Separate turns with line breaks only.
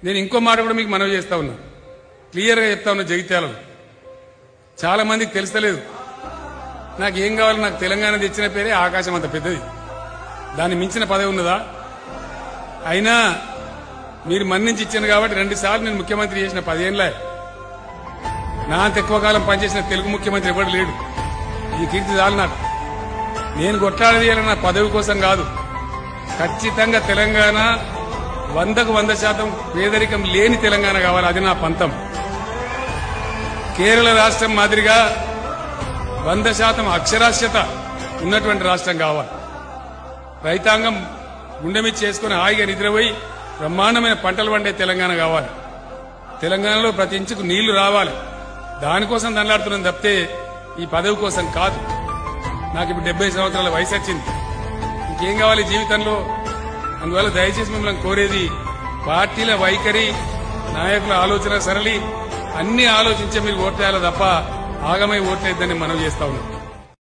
నేను ఇంకో మాట కూడా మీకు మనవి చేస్తా ఉన్నా క్లియర్గా చెప్తా ఉన్నా జగిత్యాలలో చాలా మందికి తెలుస్తలేదు నాకు ఏం కావాలి నాకు తెలంగాణ తెచ్చిన పేరే ఆకాశం అంత పెద్దది దాన్ని మించిన పదవి ఉన్నదా అయినా మీరు మన్నించి ఇచ్చాను కాబట్టి రెండు సార్లు నేను ముఖ్యమంత్రి చేసిన పదేళ్ళే నా అంత ఎక్కువ కాలం పనిచేసిన తెలుగు ముఖ్యమంత్రి ఎవడు లేడు ఈ కీర్తి చాలు నాకు నేను కొట్లాడేది నా పదవి కోసం కాదు ఖచ్చితంగా తెలంగాణ వందకు వంద శాతం పేదరికం లేని తెలంగాణ కావాలి అది నా పంతం కేరళ రాష్ట్రం మాదిరిగా వంద శాతం అక్షరాస్యత ఉన్నటువంటి రాష్ట్రం కావాలి రైతాంగం గుండె మీద చేసుకుని హాయిగా నిద్రపోయి బ్రహ్మాండమైన పంటలు పండే తెలంగాణ కావాలి తెలంగాణలో ప్రతి ఇంచుకు నీళ్లు రావాలి దానికోసం దండలాడుతున్నాం తప్పితే ఈ పదవి కోసం కాదు నాకు ఇప్పుడు డెబ్బై సంవత్సరాల వయసు వచ్చింది ఇంకేం కావాలి జీవితంలో అందువల్ల దయచేసి మిమ్మల్ని కోరేది పార్టీల వైఖరి నాయకుల ఆలోచన సరళి అన్ని ఆలోచించే మీరు ఓట్లేయాలి తప్ప ఆగమై ఓట్లేద్దని మనం చేస్తా ఉన్నాం